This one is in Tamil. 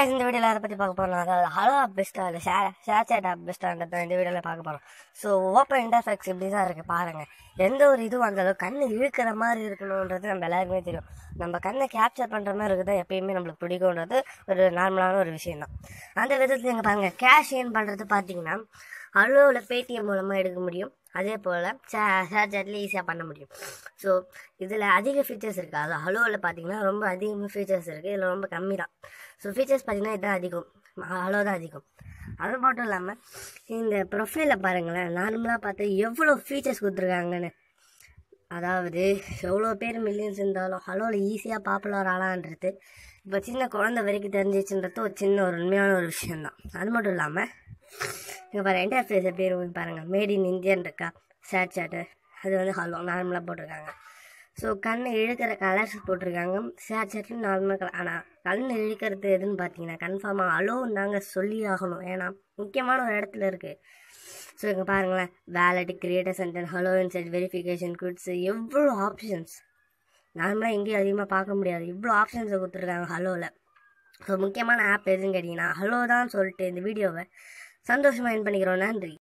guys, இந்த வீடியோவில் அதை பற்றி பார்க்க போகிறோம் அதாவது ஹலோ ஆப் பெஸ்ட்டாக இல்லை ஷேர் ஷேர் சேட் ஆப் பெஸ்ட்டான்றது தான் இந்த வீடியோவில் பார்க்க போகிறோம் ஸோ ஓப்பன் இன்டர்ஃபெக்ஸ் இப்படி தான் இருக்குது பாருங்கள் எந்த ஒரு இதுவும் அந்த அளவுக்கு கண்ணு இழுக்கிற மாதிரி இருக்கணுன்றது நம்ம எல்லாருக்குமே தெரியும் நம்ம கண்ணை கேப்சர் பண்ணுற மாதிரி இருக்குது எப்பயுமே நம்மளுக்கு பிடிக்கும்ன்றது ஒரு நார்மலான ஒரு விஷயம் தான் அந்த விதத்தில் எங்கள் பாருங்கள் கேஷ் ஏன் பண்ணுறது பார்த்தீங்கன்னா ஹலோவில் பேடிஎம் மூலமாக எடுக்க முடியும் அதே போல் ஷே ஷேர் சேட்டில் ஈஸியாக பண்ண முடியும் ஸோ இதில் அதிக ஃபீச்சர்ஸ் இருக்குது அது ஹலோவில் பார்த்தீங்கன்னா ரொம்ப அதிகமாக ஃபீச்சர்ஸ் இருக்குது இதில் ரொம்ப கம்மி தான் ஸோ ஃபீச்சர்ஸ் பார்த்தீங்கன்னா இதுதான் அதிகம் ஹலோ தான் அதிகம் அது மட்டும் இல்லாமல் இந்த ப்ரொஃபைலில் பாருங்களேன் நார்மலாக பார்த்து எவ்வளோ ஃபீச்சர்ஸ் கொடுத்துருக்காங்கன்னு அதாவது எவ்வளோ பேர் மில்லியன்ஸ் இருந்தாலும் ஹலோவில் ஈஸியாக பாப்புலர் ஆளான்றது இப்போ சின்ன குழந்தை வரைக்கும் தெரிஞ்சிச்சுன்றது ஒரு சின்ன ஒரு உண்மையான ஒரு விஷயந்தான் அது மட்டும் இல்லாமல் இங்கே பாரு இன்டர்ஃபேஸ் எப்படி இருக்கும் பாருங்கள் மேட் இன் இந்தியன் இருக்கா ஷேர் சாட்டு அது வந்து ஹலோ நார்மலாக போட்டிருக்காங்க ஸோ கண் இழுக்கிற கலர்ஸ் போட்டிருக்காங்க ஷேர் சாட்லையும் நார்மல் கலர் ஆனால் கண் இழுக்கிறது எதுன்னு பார்த்தீங்கன்னா கன்ஃபார்மாக அலோன்னு தாங்க சொல்லி ஆகணும் ஏன்னா முக்கியமான ஒரு இடத்துல இருக்குது ஸோ இங்கே பாருங்களேன் வேலட் கிரியேட்டர் சென்டர் ஹலோ இன்செட் வெரிஃபிகேஷன் குட்ஸ் எவ்வளோ ஆப்ஷன்ஸ் நார்மலாக எங்கேயும் அதிகமாக பார்க்க முடியாது இவ்வளோ ஆப்ஷன்ஸை கொடுத்துருக்காங்க ஹலோவில் ஸோ முக்கியமான ஆப் எதுன்னு கேட்டிங்கன்னா ஹலோ தான் சொல்லிட்டு இந்த வீடியோவை சந்தோஷமாக என் பண்ணிக்கிறோம் நன்றி